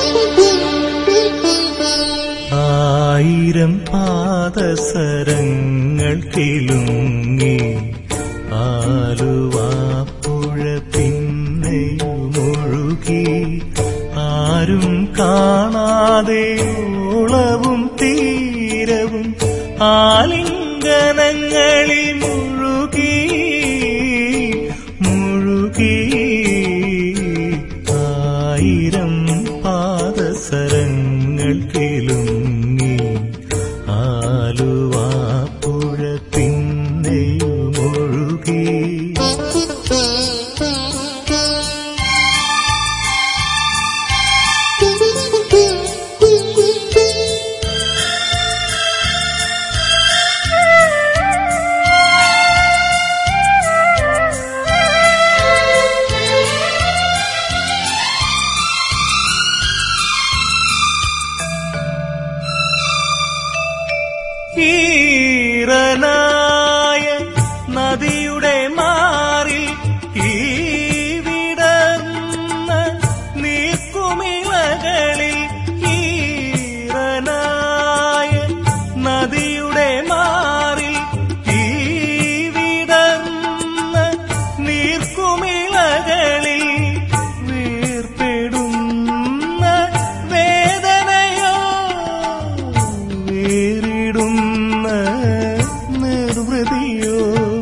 ആയിരം പാദസരങ്ങൾ കിലുങ്ങി ആലുവാപ്പുഴ പിന്നെയുമൊഴുകി ആരും കാണാതെ ഓളവും തീരവും ആലിംഗനങ്ങളിൽ മുഴുകി മുഴുകി ആയിരം പാദസരങ്ങൾ കിലുങ്ങി ആലുവാപ്പുഴ പിന്നെയുമൊഴുകി ഈറനായ നദിയുടെ മാറിൽ ഈ വിടർന്ന നീക്കുമിളകളിൽ ഈറനായ നദിയുടെ മാറിൽ ഈ വിടർന്ന നീർക്കുമിളകളിൽ വീർപ്പെടുന്ന വേദനയോ വേറിടുന്ന നിർവൃതിയോ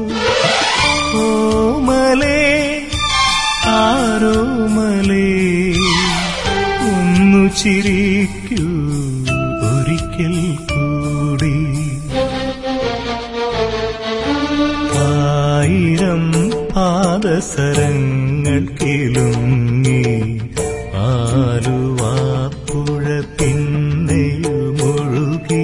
ഓമലേ ആരോമലേ ഒന്നു ചിരിക്കൂ ഒരിക്കൽ കൂടി ആയിരം പാദസരങ്ങൾ കിലുങ്ങി ആലുവാപ്പുഴ പിന്നെയുമൊഴുകി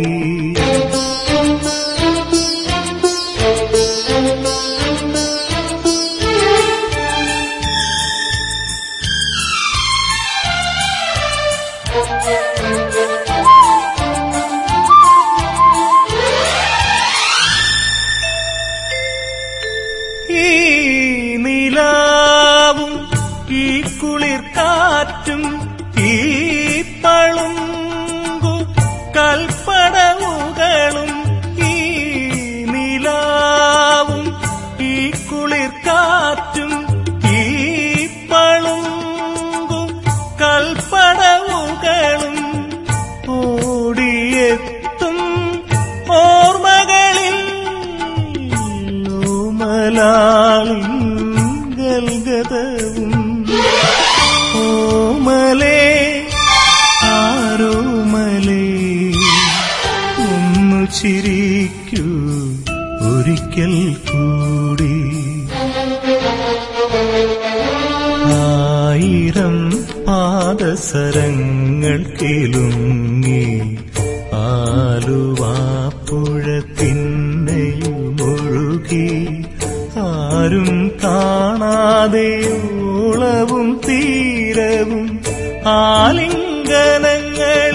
ഈ നിലാവും ഈ കുളിർ കാറ്റും ഈ പളുങ്കു കൽപ്പടവുകളും ഈ നിലാവും ഈ കുളിർ കാറ്റും ഈ പളുങ്കു കൽപ്പടവുകളും ഓടിയെത്തും ഓർമ്മകളിൽ ഓമലാളിൻ ഗൽഗതവും ഓമലേ ആരോമലേ ഒന്നു ചിരിക്കൂ ഒരിക്കൽ കൂടി ആയിരം പാദസരങ്ങൾ കിലുങ്ങി ആലുവാപ്പുഴ പിന്നെയുമൊഴുകി ആരും കാണാതെ ഓളവും തീരവും ആലിംഗനങ്ങൾ